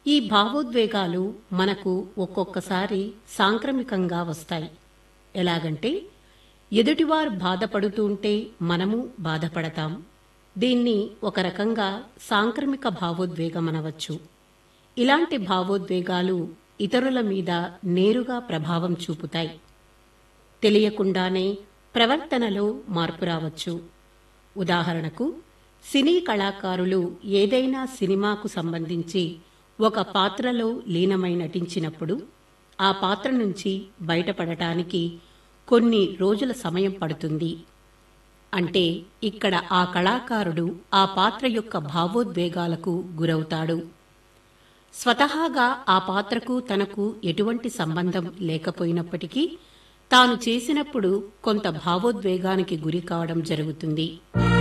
ఈ భావోద్వేగాలు మనకు ఒక్కొక్కసారి సాంక్రమికంగా వస్తాయి ఎలాగంటే ఎదుటివారు బాధపడుతూ ఉంటే మనము బాధపడతాం దీన్ని ఒక రకంగా సాంక్రమిక భావోద్వేగం అనవచ్చు ఇలాంటి భావోద్వేగాలు ఇతరుల మీద నేరుగా ప్రభావం చూపుతాయి తెలియకుండానే ప్రవర్తనలో మార్పు రావచ్చు ఉదాహరణకు సినీ కళాకారులు ఏదైనా సినిమాకు సంబంధించి ఒక పాత్రలో లీనమై నటించినప్పుడు ఆ పాత్ర నుంచి బయటపడటానికి కొన్ని రోజుల సమయం పడుతుంది అంటే ఇక్కడ ఆ కళాకారుడు ఆ పాత్ర యొక్క భావోద్వేగాలకు గురవుతాడు స్వతహాగా ఆ పాత్రకు తనకు ఎటువంటి సంబంధం లేకపోయినప్పటికీ తాను చేసినప్పుడు కొంత భావోద్వేగానికి గురి కావడం జరుగుతుంది